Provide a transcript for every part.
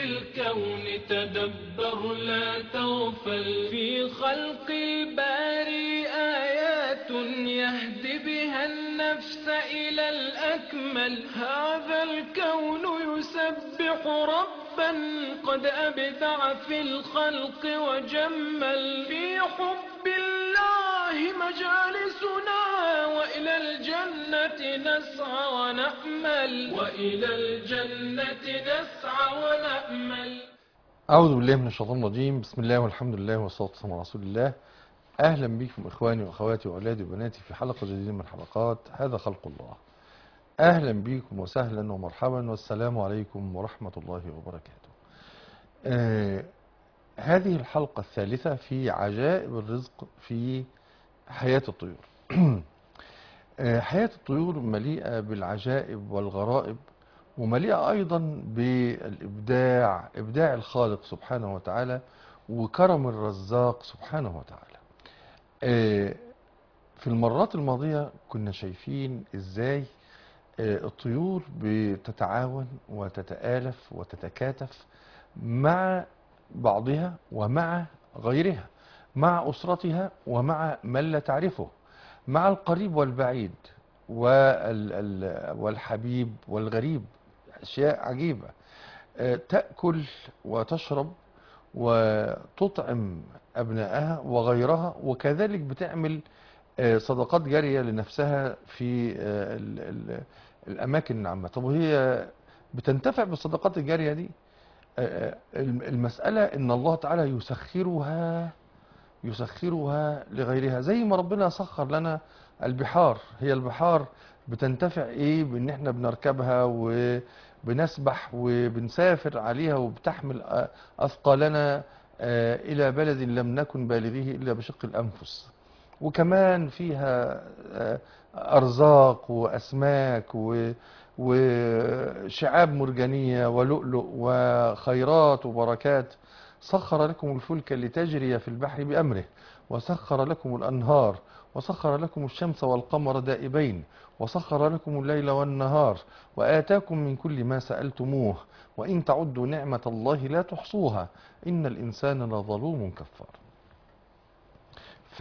الكون تدبر لا تغفل في خلق الباري آيات يهدي بها النفس إلى الأكمل هذا الكون يسبح ربا قد أبدع في الخلق وجمل في حب الله مجالسنا وإلى الجنة نسعى ونأمل وإلى الجنة نسعى ونأمل أعوذ بالله من الشيطان الرجيم بسم الله والحمد لله والصلاة والسلام على رسول الله أهلا بكم إخواني وأخواتي وأولادي وبناتي في حلقة جديدة من حلقات هذا خلق الله أهلا بكم وسهلا ومرحبا والسلام عليكم ورحمة الله وبركاته آه هذه الحلقة الثالثة في عجائب الرزق في حياة الطيور آه حياة الطيور مليئة بالعجائب والغرائب ومليئة أيضا بالإبداع إبداع الخالق سبحانه وتعالى وكرم الرزاق سبحانه وتعالى آه في المرات الماضية كنا شايفين إزاي الطيور بتتعاون وتتآلف وتتكاتف مع بعضها ومع غيرها مع أسرتها ومع من لا تعرفه مع القريب والبعيد والحبيب والغريب أشياء عجيبة تأكل وتشرب وتطعم أبنائها وغيرها وكذلك بتعمل صدقات جارية لنفسها في الأماكن العامة طب وهي بتنتفع بالصدقات الجارية دي المسألة إن الله تعالى يسخرها يسخرها لغيرها زي ما ربنا سخر لنا البحار هي البحار بتنتفع ايه بان احنا بنركبها وبنسبح وبنسافر عليها وبتحمل اثقالنا الى بلد لم نكن بالغيه الا بشق الانفس وكمان فيها أرزاق وأسماك وشعاب مرجانية ولؤلؤ وخيرات وبركات سخر لكم الفلك لتجري في البحر بأمره وسخر لكم الأنهار وسخر لكم الشمس والقمر دائبين وسخر لكم الليل والنهار وآتاكم من كل ما سألتموه وإن تعدوا نعمة الله لا تحصوها إن الإنسان لظلوم كفار ف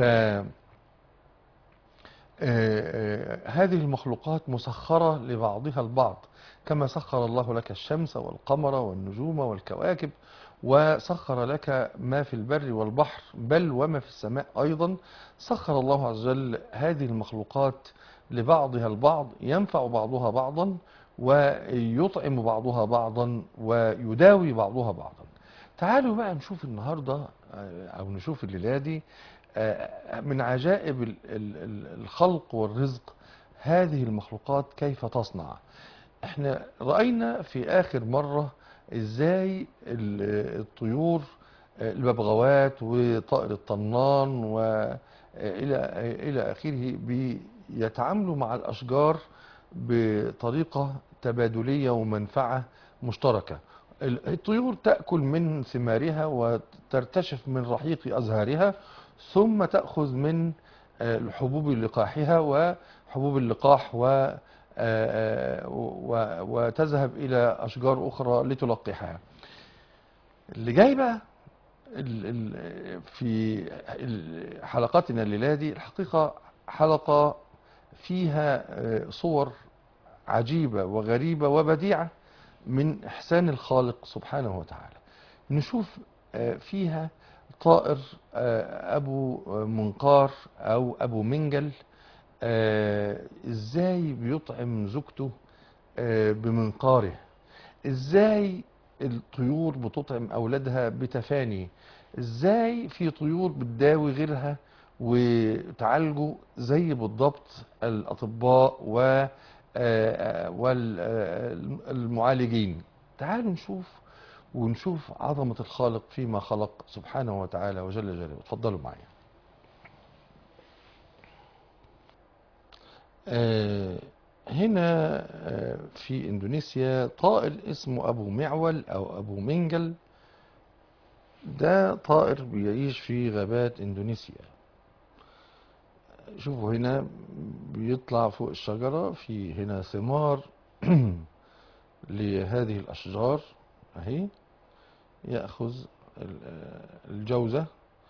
هذه المخلوقات مسخرة لبعضها البعض كما سخر الله لك الشمس والقمر والنجوم والكواكب وسخر لك ما في البر والبحر بل وما في السماء أيضا سخر الله عز وجل هذه المخلوقات لبعضها البعض ينفع بعضها بعضا ويطعم بعضها بعضا ويداوي بعضها بعضا تعالوا بقى نشوف النهاردة أو نشوف الليلة دي من عجائب الخلق والرزق هذه المخلوقات كيف تصنع احنا رأينا في آخر مرة ازاي الطيور الببغاوات وطائر الطنان وإلى إلى آخره بيتعاملوا مع الأشجار بطريقة تبادلية ومنفعة مشتركة الطيور تأكل من ثمارها وترتشف من رحيق أزهارها ثم تأخذ من حبوب لقاحها وحبوب اللقاح و وتذهب إلى أشجار أخرى لتلقحها اللي جاي بقى في حلقاتنا الليلة دي الحقيقة حلقة فيها صور عجيبة وغريبة وبديعة من إحسان الخالق سبحانه وتعالى نشوف فيها طائر ابو منقار او ابو منجل ازاي بيطعم زوجته بمنقاره ازاي الطيور بتطعم اولادها بتفاني ازاي في طيور بتداوي غيرها وتعالجه زي بالضبط الاطباء و والمعالجين تعالوا نشوف ونشوف عظمة الخالق فيما خلق سبحانه وتعالى وجل جلاله اتفضلوا معايا آه هنا آه في اندونيسيا طائر اسمه ابو معول او ابو منجل ده طائر بيعيش في غابات اندونيسيا شوفوا هنا بيطلع فوق الشجرة في هنا ثمار لهذه الاشجار اهي يأخذ ال- آه، الجوزة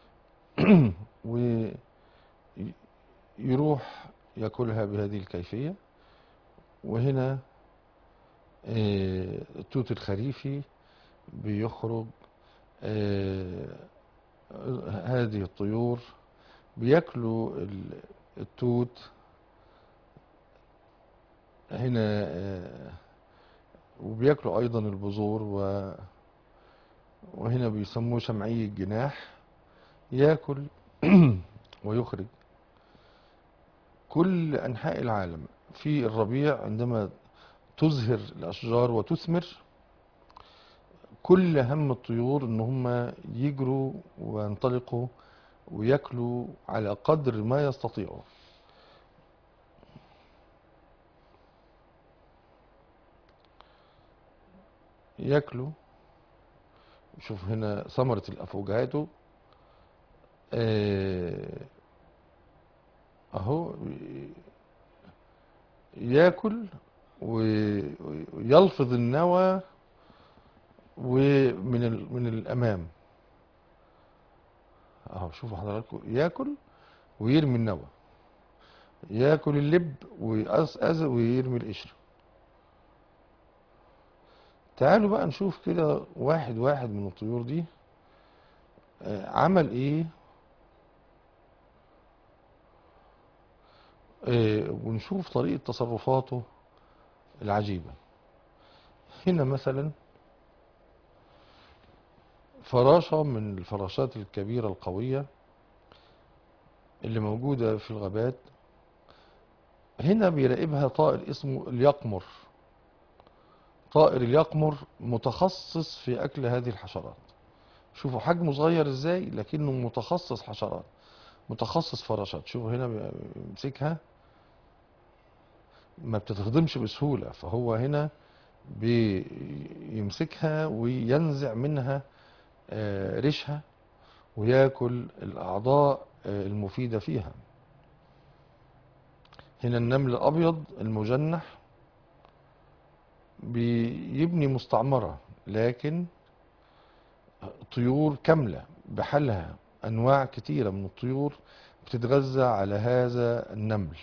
ويروح ياكلها بهذه الكيفية وهنا آه، التوت الخريفي بيخرج آه، هذه الطيور بياكلوا ال- التوت هنا آه، وبياكلوا أيضا البذور و وهنا بيسموه شمعي الجناح ياكل ويخرج كل أنحاء العالم في الربيع عندما تزهر الأشجار وتثمر كل هم الطيور إن هم يجروا وينطلقوا وياكلوا على قدر ما يستطيعوا ياكلوا شوف هنا ثمرة الأفوكادو آه، أهو ياكل و- ويلفظ النوى ومن ال- من الأمام أهو شوفوا حضراتكم ياكل ويرمي النوى ياكل اللب ويقزقز ويرمي القشر تعالوا بقى نشوف كده واحد واحد من الطيور دي آه، عمل ايه آه، ونشوف طريقة تصرفاته العجيبة هنا مثلا فراشة من الفراشات الكبيرة القوية اللي موجودة في الغابات هنا بيراقبها طائر اسمه اليقمر طائر اليقمر متخصص في أكل هذه الحشرات شوفوا حجمه صغير ازاي لكنه متخصص حشرات متخصص فراشات شوفوا هنا بيمسكها ما بتتهضمش بسهولة فهو هنا بيمسكها وينزع منها آه، ريشها وياكل الأعضاء آه، المفيدة فيها هنا النمل الأبيض المجنح بيبني مستعمرة لكن طيور كاملة بحالها أنواع كتيرة من الطيور بتتغذى على هذا النمل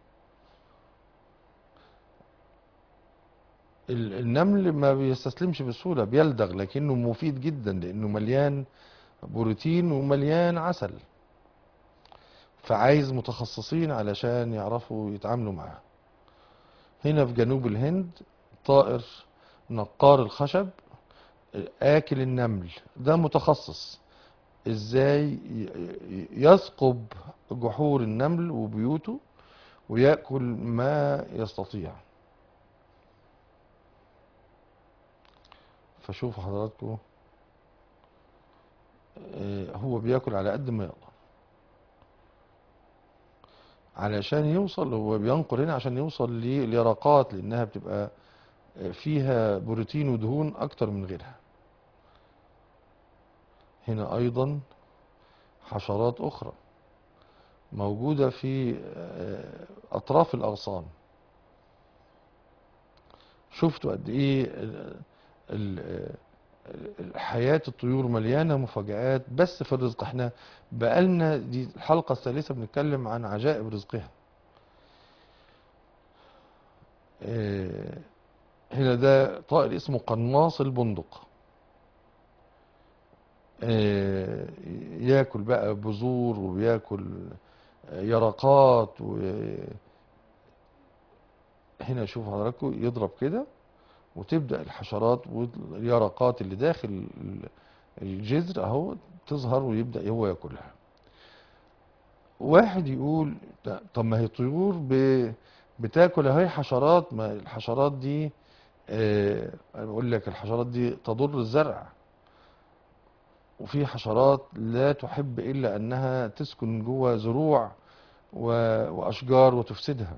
ال- النمل ما بيستسلمش بسهولة بيلدغ لكنه مفيد جدا لأنه مليان بروتين ومليان عسل فعايز متخصصين علشان يعرفوا يتعاملوا معاه هنا في جنوب الهند طائر نقار الخشب آكل النمل ده متخصص ازاي ي- ي- يثقب جحور النمل وبيوته ويأكل ما يستطيع فشوفوا حضراتكم آه، هو بياكل على قد ما يقدر علشان يوصل هو بينقر هنا عشان يوصل لليرقات لانها بتبقى آه، فيها بروتين ودهون اكتر من غيرها هنا ايضا حشرات اخرى موجودة في آه، اطراف الاغصان شفتوا قد ايه ال- ال- ال- حياة الطيور مليانة مفاجآت بس في الرزق احنا بقالنا دي الحلقة الثالثة بنتكلم عن عجائب رزقها آه، هنا ده طائر اسمه قناص البندق آه، ياكل بقى بذور وبياكل يرقات و هنا شوف حضراتكم يضرب كده وتبدأ الحشرات واليرقات اللي داخل ال- الجذر اهو تظهر ويبدأ هو ياكلها واحد يقول "لا، طب ما هي طيور ب- بتاكل اهي حشرات ما الحشرات دي آه، انا بقول لك الحشرات دي تضر الزرع وفي حشرات لا تحب الا انها تسكن جوه زروع و- واشجار وتفسدها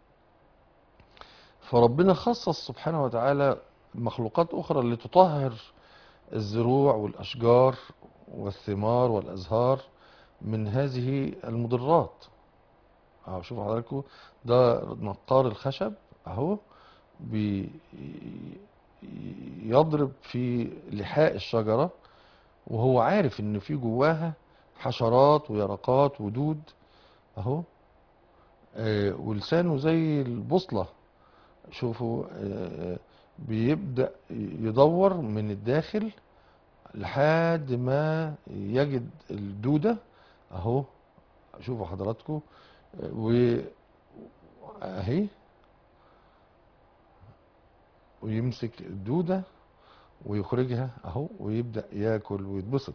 فربنا خصص سبحانه وتعالى مخلوقات اخرى لتطهر الزروع والاشجار والثمار والازهار من هذه المضرات اهو شوفوا حضراتكم ده نقار الخشب اهو بي يضرب في لحاء الشجرة وهو عارف ان في جواها حشرات ويرقات ودود اهو آه، ولسانه زي البوصلة شوفوا آه، بيبدأ يدور من الداخل لحد ما يجد الدودة اهو شوفوا حضراتكم آه، و اهي ويمسك الدودة ويخرجها اهو ويبدأ ياكل ويتبسط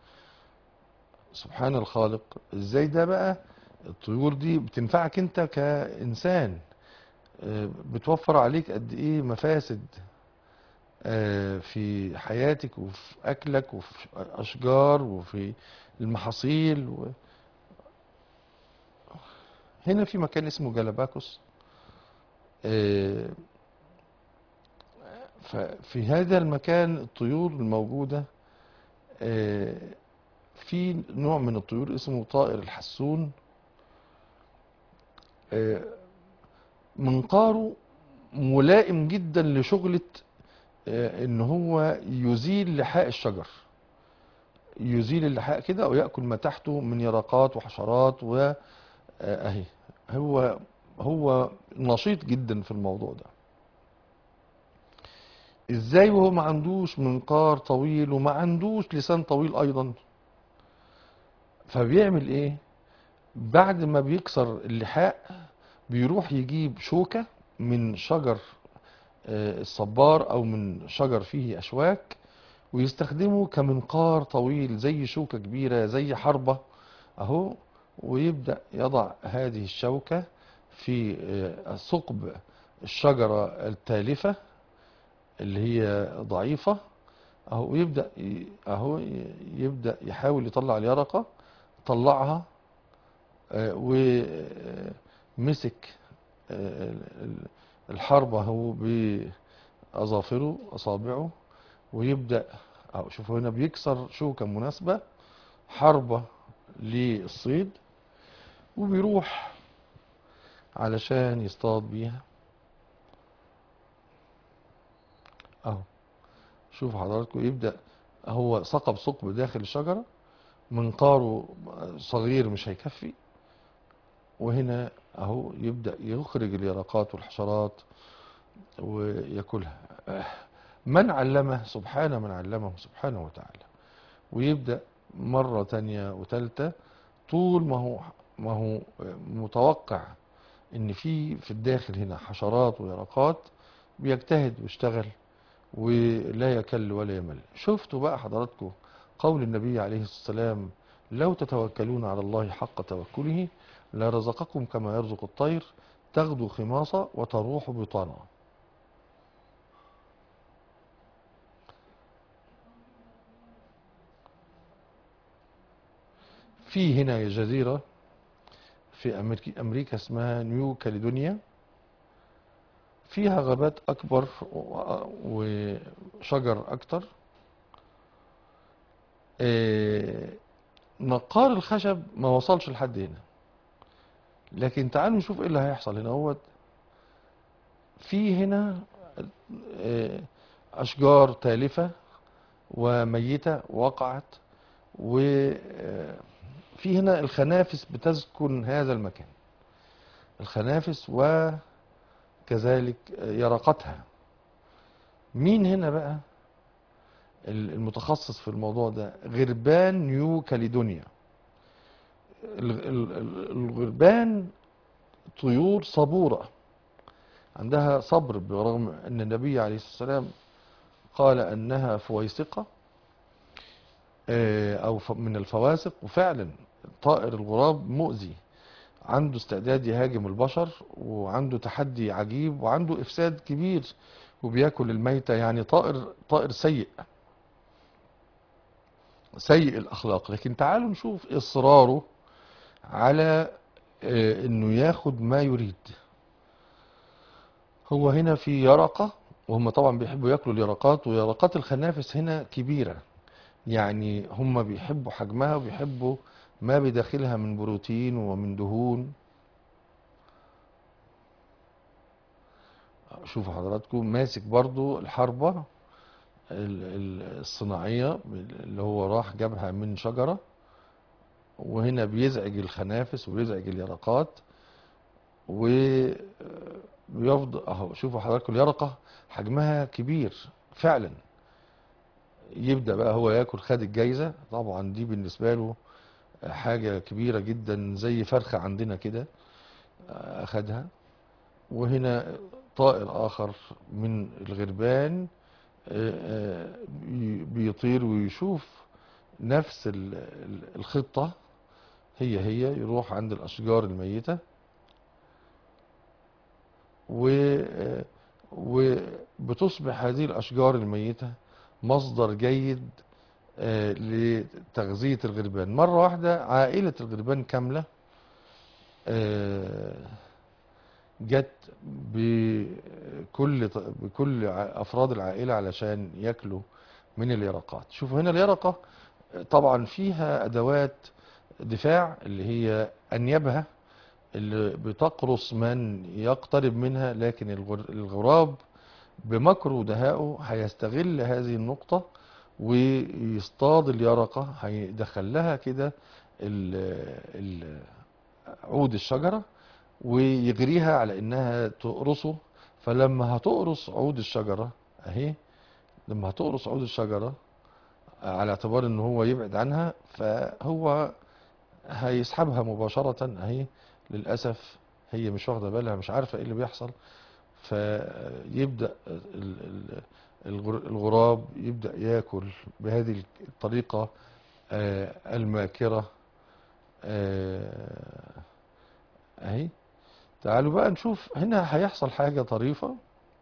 سبحان الخالق ازاي ده بقى الطيور دي بتنفعك انت كإنسان آه، بتوفر عليك قد ايه مفاسد آه، في حياتك وفي اكلك وفي اشجار وفي المحاصيل و... هنا في مكان اسمه جلاباكوس آه، ففي هذا المكان الطيور الموجودة آه، في نوع من الطيور اسمه طائر الحسون آه، منقاره ملائم جدا لشغلة آه، ان هو يزيل لحاء الشجر يزيل اللحاء كده ويأكل ما تحته من يرقات وحشرات و آه، اهي هو هو نشيط جدا في الموضوع ده ازاي وهو ما عندوش منقار طويل وما عندوش لسان طويل ايضا فبيعمل ايه بعد ما بيكسر اللحاء بيروح يجيب شوكة من شجر آه، الصبار او من شجر فيه اشواك ويستخدمه كمنقار طويل زي شوكة كبيرة زي حربة اهو ويبدأ يضع هذه الشوكة في آه، ثقب الشجرة التالفة اللي هي ضعيفة اهو يبدأ ي- اهو ي- يبدأ يحاول يطلع اليرقة طلعها آه، ومسك آه، ال- الحربة هو بأظافره أصابعه ويبدأ أهو شوفوا هنا بيكسر شوكة مناسبة حربة للصيد وبيروح علشان يصطاد بيها اهو شوف حضراتكم يبدأ هو ثقب ثقب داخل الشجرة منقاره صغير مش هيكفي وهنا اهو يبدأ يخرج اليرقات والحشرات وياكلها من علمه سبحانه من علمه سبحانه وتعالى ويبدأ مرة تانية وتالتة طول ما هو ما هو متوقع ان في في الداخل هنا حشرات ويرقات بيجتهد ويشتغل ولا يكل ولا يمل شفتوا بقى حضراتكم قول النبي عليه الصلاة والسلام لو تتوكلون على الله حق توكله لرزقكم كما يرزق الطير تغدو خماصة وتروح بطانا في هنا جزيرة في أمريكا, أمريكا اسمها نيو كاليدونيا فيها غابات أكبر و- وشجر أكتر آه، نقار الخشب ما وصلش لحد هنا لكن تعالوا نشوف ايه اللي هيحصل هنا هو في هنا آه، أشجار تالفة وميتة وقعت وفي هنا الخنافس بتسكن هذا المكان الخنافس وكذلك يرقتها مين هنا بقى المتخصص في الموضوع ده غربان نيو كاليدونيا ال- ال- ال- الغربان طيور صبورة عندها صبر برغم أن النبي عليه الصلاة والسلام قال أنها فويسقة آه، أو ف- من الفواسق وفعلا طائر الغراب مؤذي عنده استعداد يهاجم البشر وعنده تحدي عجيب وعنده إفساد كبير وبياكل الميتة يعني طائر طائر سيء سيء الأخلاق لكن تعالوا نشوف إصراره على آه، إنه ياخد ما يريد هو هنا في يرقة وهم طبعا بيحبوا ياكلوا اليرقات ويرقات الخنافس هنا كبيرة يعني هم بيحبوا حجمها وبيحبوا ما بداخلها من بروتين ومن دهون شوفوا حضراتكم ماسك برضو الحربة ال- ال- الصناعية اللي هو راح جابها من شجرة وهنا بيزعج الخنافس وبيزعج اليرقات وبيفضل اهو شوفوا حضراتكم اليرقة حجمها كبير فعلا يبدأ بقى هو ياكل خد الجايزة طبعا دي بالنسبة له حاجة كبيرة جدا زي فرخة عندنا كده أخدها وهنا طائر آخر من الغربان آه، آه، بي- بيطير ويشوف نفس ال- ال- الخطة هي هي يروح عند الأشجار الميتة و آه، وبتصبح هذه الأشجار الميتة مصدر جيد آه، لتغذية الغربان مرة واحدة عائلة الغربان كاملة آه، جت بكل بكل ع- أفراد العائلة علشان ياكلوا من اليرقات شوفوا هنا اليرقة طبعا فيها أدوات دفاع اللي هي أنيابها اللي بتقرص من يقترب منها لكن الغر- الغراب بمكره ودهائه هيستغل هذه النقطة ويصطاد اليرقة هيدخل لها كده ال- ال- عود الشجرة ويجريها على انها تقرصه فلما هتقرص عود الشجرة اهي لما هتقرص عود الشجرة على اعتبار ان هو يبعد عنها فهو هيسحبها مباشرة اهي للأسف هي مش واخدة بالها مش عارفة ايه اللي بيحصل فيبدأ ال- ال- الغر- الغراب يبدأ ياكل بهذه الطريقة آه، الماكرة آه، اهي تعالوا بقى نشوف هنا هيحصل حاجة طريفة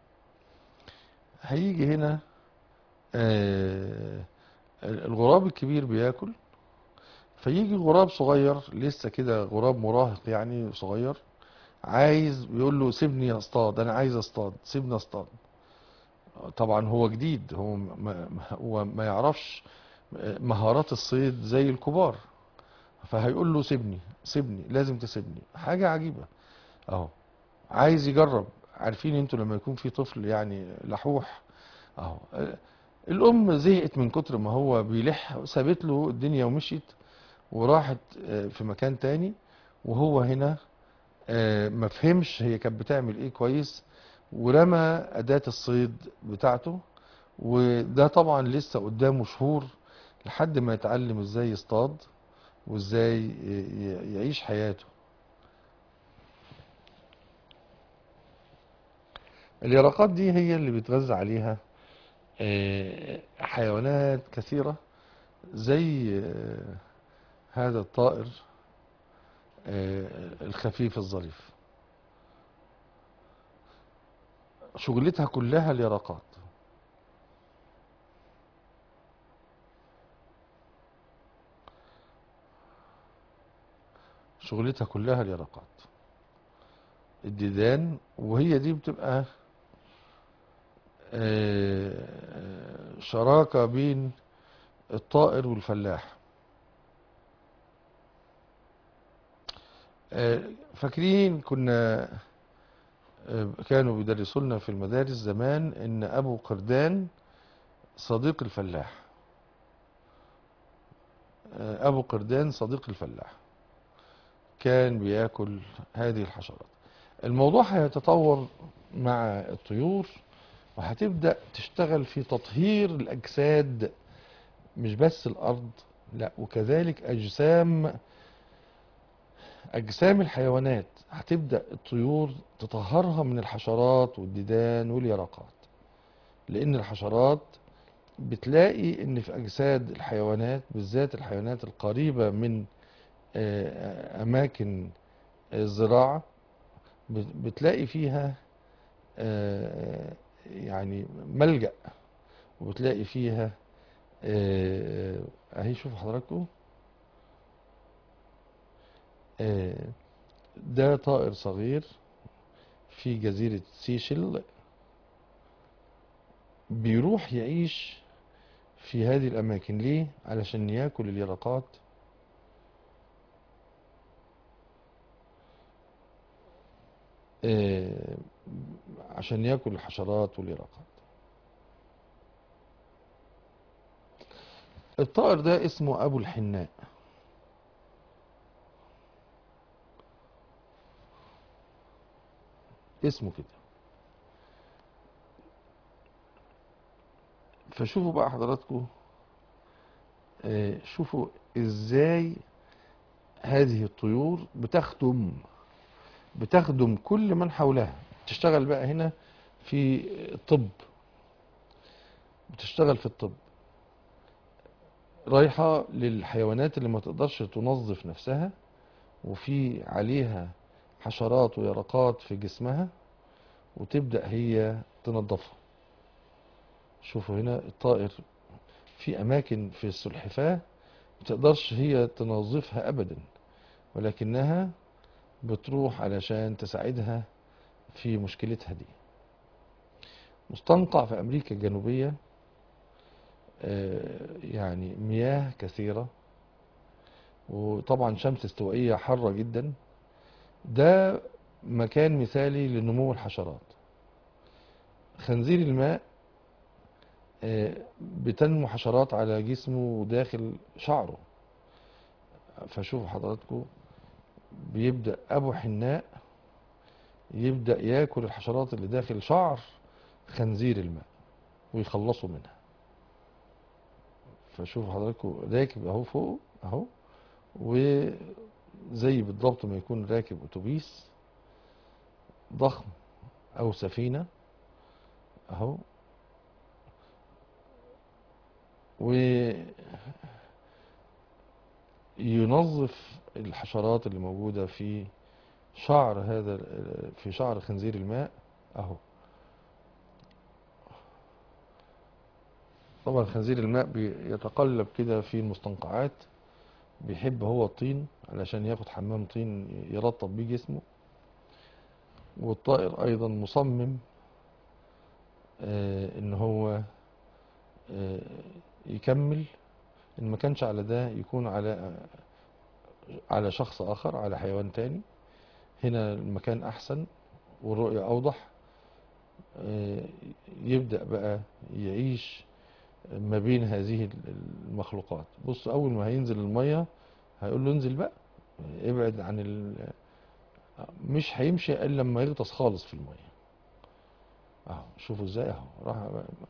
هيجي هنا آه، الغراب الكبير بياكل فيجي غراب صغير لسه كده غراب مراهق يعني صغير عايز بيقول له سيبني اصطاد انا عايز اصطاد سيبني اصطاد طبعا هو جديد هو ما ما- هو ما يعرفش مهارات الصيد زي الكبار فهيقول له سيبني سيبني لازم تسيبني حاجة عجيبة اهو عايز يجرب عارفين انتوا لما يكون في طفل يعني لحوح اهو الام زهقت من كتر ما هو بيلح سابت له الدنيا ومشيت وراحت آه، في مكان تاني وهو هنا آه، ما فهمش هي كانت بتعمل ايه كويس ورمى أداة الصيد بتاعته وده طبعا لسه قدامه شهور لحد ما يتعلم ازاي يصطاد وازاي ي- ي- يعيش حياته اليرقات دي هي اللي بيتغذى عليها آه، حيوانات كثيرة زي آه، هذا الطائر آه، الخفيف الظريف شغلتها كلها اليرقات شغلتها كلها اليرقات الديدان وهي دي بتبقى آه، شراكة بين الطائر والفلاح آه، فاكرين كنا آه، كانوا بيدرسوا لنا في المدارس زمان ان ابو قردان صديق الفلاح آه، ابو قردان صديق الفلاح كان بياكل هذه الحشرات الموضوع هيتطور مع الطيور وهتبدأ تشتغل في تطهير الأجساد مش بس الأرض لا وكذلك أجسام أجسام الحيوانات هتبدأ الطيور تطهرها من الحشرات والديدان واليرقات لأن الحشرات بتلاقي إن في أجساد الحيوانات بالذات الحيوانات القريبة من آه، أماكن الزراعة بت- بتلاقي فيها آه، يعني ملجأ وبتلاقي فيها آه، اهي شوفوا حضراتكم آه، ده طائر صغير في جزيرة سيشل بيروح يعيش في هذه الأماكن ليه؟ علشان ياكل اليرقات آه، عشان ياكل الحشرات واليرقات الطائر ده اسمه ابو الحناء اسمه كده فشوفوا بقى حضراتكم آه، شوفوا ازاي هذه الطيور بتخدم بتخدم كل من حولها تشتغل بقى هنا في الطب بتشتغل في الطب رايحة للحيوانات اللي ما تقدرش تنظف نفسها وفي عليها حشرات ويرقات في جسمها وتبدأ هي تنظفها شوفوا هنا الطائر في أماكن في السلحفاة ما تقدرش هي تنظفها أبدا ولكنها بتروح علشان تساعدها في مشكلتها دي مستنقع في أمريكا الجنوبية آه، يعني مياه كثيرة وطبعا شمس استوائية حارة جدا ده مكان مثالي لنمو الحشرات خنزير الماء آه، بتنمو حشرات على جسمه داخل شعره فشوفوا حضراتكم بيبدأ أبو حناء يبدأ ياكل الحشرات اللي داخل شعر خنزير الماء ويخلصوا منها فشوفوا حضراتكم راكب اهو فوق اهو وزي بالضبط ما يكون راكب اتوبيس ضخم او سفينة اهو وينظف الحشرات اللي موجودة في شعر هذا في شعر خنزير الماء اهو طبعا خنزير الماء بيتقلب كده في المستنقعات بيحب هو الطين علشان ياخد حمام طين يرطب بيه جسمه والطائر ايضا مصمم آه ان هو آه يكمل ان ما كانش على ده يكون على على شخص اخر على حيوان تاني هنا المكان احسن والرؤية اوضح آه يبدأ بقى يعيش ما بين هذه المخلوقات بص اول ما هينزل المية هيقول له انزل بقى ابعد عن ال... مش هيمشي الا لما يغطس خالص في المية اهو شوفوا ازاي اهو راح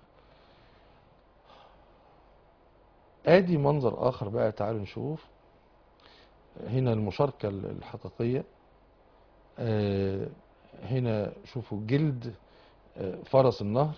ادي منظر اخر بقى تعالوا نشوف هنا المشاركة الحقيقية آه هنا شوفوا جلد آه فرس النهر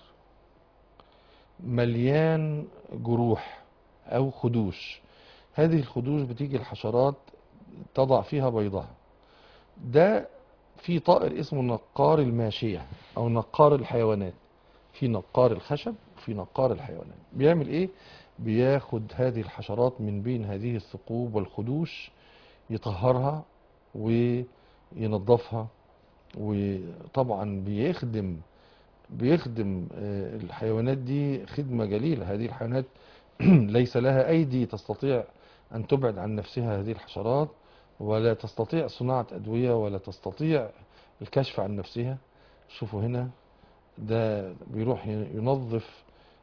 مليان جروح او خدوش هذه الخدوش بتيجي الحشرات تضع فيها بيضها ده في طائر اسمه نقار الماشية او نقار الحيوانات في نقار الخشب وفي نقار الحيوانات بيعمل ايه بياخد هذه الحشرات من بين هذه الثقوب والخدوش يطهرها وينظفها وطبعا بيخدم بيخدم الحيوانات دي خدمة جليلة هذه الحيوانات ليس لها أيدي تستطيع أن تبعد عن نفسها هذه الحشرات ولا تستطيع صناعة أدوية ولا تستطيع الكشف عن نفسها شوفوا هنا ده بيروح ينظف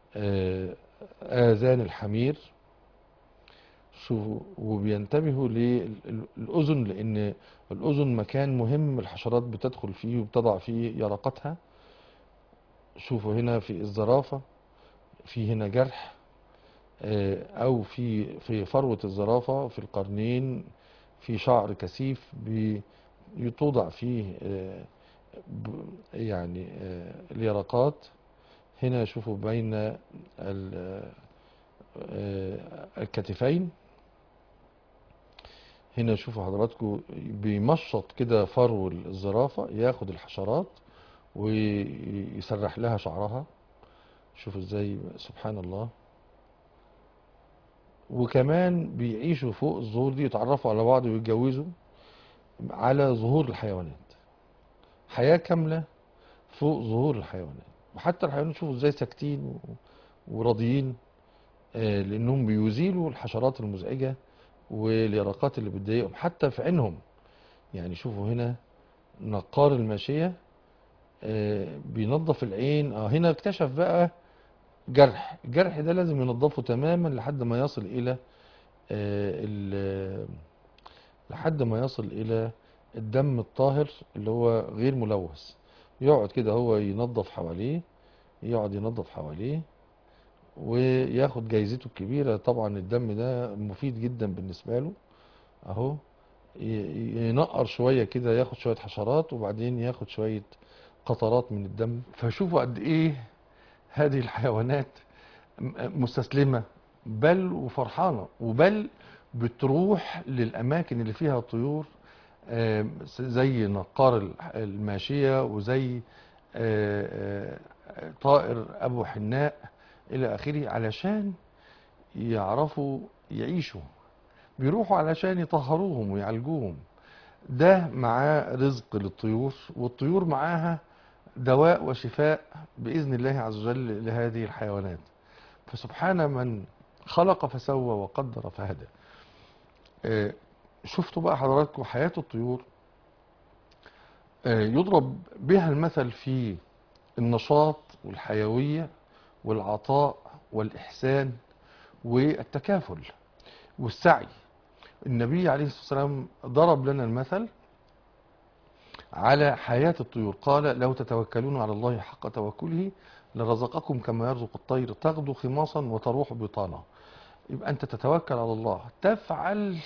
آذان الحمير شوفوا وبينتبهوا للأذن لأن الأذن مكان مهم الحشرات بتدخل فيه وبتضع فيه يرقتها شوفوا هنا في الزرافة في هنا جرح او في في فروة الزرافة في القرنين في شعر كثيف بيتوضع فيه يعني اليرقات هنا شوفوا بين الكتفين هنا شوفوا حضراتكم بيمشط كده فرو الزرافة ياخد الحشرات ويسرح لها شعرها شوفوا ازاي سبحان الله وكمان بيعيشوا فوق الزهور دي يتعرفوا على بعض ويتجوزوا على ظهور الحيوانات حياة كاملة فوق ظهور الحيوانات وحتى الحيوانات شوفوا ازاي ساكتين وراضيين آه لانهم بيزيلوا الحشرات المزعجة واليرقات اللي بتضايقهم حتى في عينهم يعني شوفوا هنا نقار الماشية آه، بينظف العين اه هنا اكتشف بقى جرح الجرح ده لازم ينظفه تماما لحد ما يصل الى آه، ال- لحد ما يصل الى الدم الطاهر اللي هو غير ملوث يقعد كده هو ينظف حواليه يقعد ينظف حواليه وياخد جايزته الكبيرة طبعا الدم ده مفيد جدا بالنسبة له اهو ي- ينقر شوية كده ياخد شوية حشرات وبعدين ياخد شوية قطرات من الدم فشوفوا قد ايه هذه الحيوانات م- مستسلمة بل وفرحانة وبل بتروح للأماكن اللي فيها طيور آم، زي نقار الح- الماشية وزي آه، آه، طائر أبو حناء إلى آخره علشان يعرفوا يعيشوا بيروحوا علشان يطهروهم ويعالجوهم ده معاه رزق للطيور والطيور معاها دواء وشفاء بإذن الله عز وجل لهذه الحيوانات فسبحان من خلق فسوى وقدر فهدى آه، شفتوا بقى حضراتكم حياة الطيور آه، يضرب بها المثل في النشاط والحيوية والعطاء والإحسان والتكافل والسعي النبي عليه الصلاة والسلام ضرب لنا المثل على حياة الطيور قال لو تتوكلون على الله حق توكله لرزقكم كما يرزق الطير تغدو خماصا وتروح بطانا يبقى أنت تتوكل على الله تفعل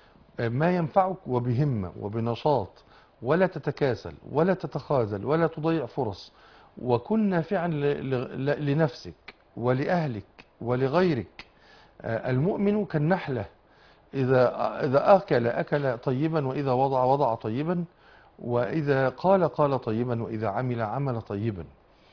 ما ينفعك وبهمة وبنشاط ولا تتكاسل ولا تتخاذل ولا تضيع فرص وكن نافعا ل- ل- لنفسك ولأهلك ولغيرك آه، المؤمن كالنحلة إذا إذا أكل أكل طيبا وإذا وضع وضع طيبا وإذا قال قال طيبا وإذا عمل عمل طيبا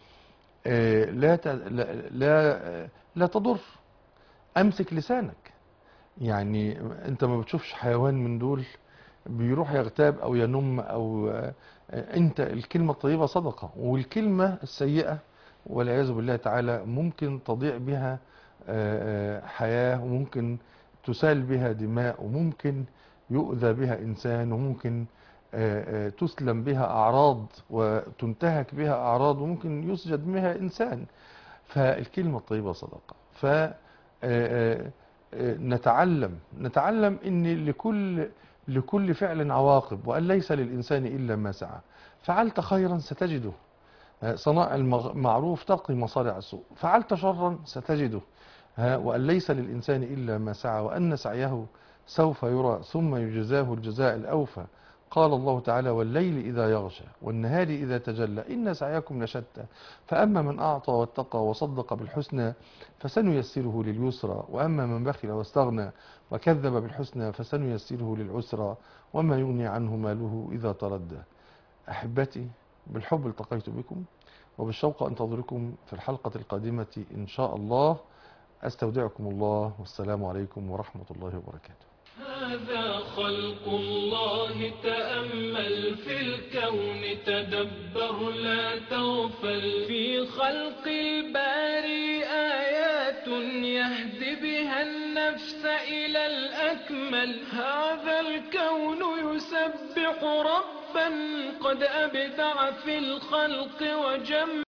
آه، لا ت- لا لا, لا تضر أمسك لسانك يعني أنت ما بتشوفش حيوان من دول بيروح يغتاب أو ينم أو آه، أنت الكلمة الطيبة صدقة والكلمة السيئة والعياذ بالله تعالى ممكن تضيع بها آه، آه، حياة وممكن تسال بها دماء وممكن يؤذى بها إنسان وممكن آه، آه، تسلم بها أعراض وتنتهك بها أعراض وممكن يسجد بها إنسان فالكلمة الطيبة صدقة ف آه، آه، آه، نتعلم نتعلم ان لكل لكل فعل عواقب وان ليس للانسان الا ما سعى فعلت خيرا ستجده آه، صناع المعروف تقي مصارع السوء فعلت شرا ستجده ها، وأن ليس للإنسان إلا ما سعى وأن سعيه سوف يرى ثم يجزاه الجزاء الأوفى قال الله تعالى والليل إذا يغشى والنهار إذا تجلى إن سعيكم لشتى فأما من أعطى واتقى وصدق بالحسنى فسنيسره لليسرى وأما من بخل واستغنى وكذب بالحسنى فسنيسره للعسرى وما يغني عنه ماله إذا تردى أحبتي بالحب التقيت بكم وبالشوق أنتظركم في الحلقة القادمة إن شاء الله أستودعكم الله والسلام عليكم ورحمة الله وبركاته هذا خلق الله تأمل في الكون تدبر لا تغفل في خلق الباري آيات يهدي بها النفس إلى الأكمل هذا الكون يسبح ربا قد أبدع في الخلق وجمع